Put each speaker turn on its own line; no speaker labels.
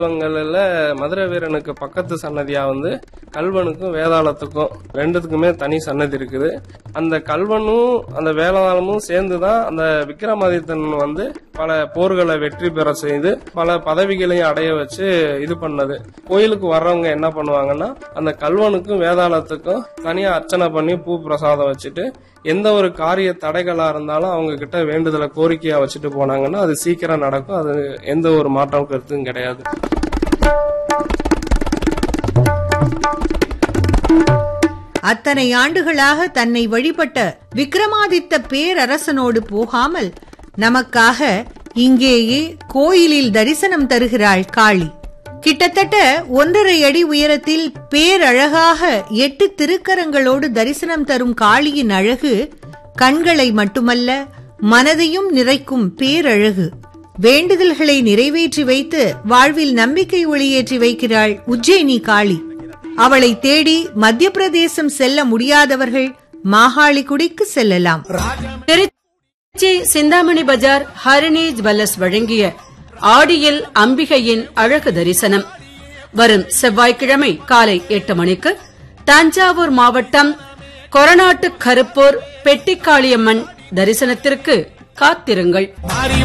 தெய்வங்கள்ல மதுரை வீரனுக்கு பக்கத்து சன்னதியா வந்து கல்வனுக்கும் வேதாளத்துக்கும் ரெண்டுத்துக்குமே தனி சன்னதி இருக்குது அந்த கல்வனும் அந்த வேதாளமும் சேர்ந்துதான் அந்த விக்ரமாதித்தன் வந்து பல போர்களை வெற்றி பெற செய்து பல பதவிகளையும் அடைய வச்சு இது பண்ணது கோயிலுக்கு வர்றவங்க என்ன பண்ணுவாங்கன்னா அந்த கல்வனுக்கும் வேதாளத்துக்கும் தனியா அர்ச்சனை பண்ணி பூ பிரசாதம் வச்சுட்டு எந்த ஒரு காரிய தடைகளா இருந்தாலும் அவங்க கிட்ட வேண்டுதலை கோரிக்கையா வச்சுட்டு போனாங்கன்னா அது சீக்கிரம் நடக்கும் அது எந்த ஒரு மாற்றம் கருத்தும் கிடையாது
அத்தனை ஆண்டுகளாக தன்னை வழிபட்ட விக்ரமாதித்த பேரரசனோடு போகாமல் நமக்காக இங்கேயே கோயிலில் தரிசனம் தருகிறாள் காளி கிட்டத்தட்ட ஒன்றரை அடி உயரத்தில் பேரழகாக எட்டு திருக்கரங்களோடு தரிசனம் தரும் காளியின் அழகு கண்களை மட்டுமல்ல மனதையும் நிறைக்கும் பேரழகு வேண்டுதல்களை நிறைவேற்றி வைத்து வாழ்வில் நம்பிக்கை ஒளியேற்றி வைக்கிறாள் உஜ்ஜயினி காளி அவளை தேடி மத்திய பிரதேசம் செல்ல முடியாதவர்கள் மாகாளிகுடிக்கு செல்லலாம்
திருச்சி சிந்தாமணி பஜார் ஹரிணி ஜுவல்லர்ஸ் வழங்கிய ஆடியில் அம்பிகையின் அழகு தரிசனம் வரும் செவ்வாய்க்கிழமை காலை எட்டு மணிக்கு தஞ்சாவூர் மாவட்டம் கொரநாட்டு கருப்பூர் பெட்டிக்காளியம்மன் தரிசனத்திற்கு காத்திருங்கள்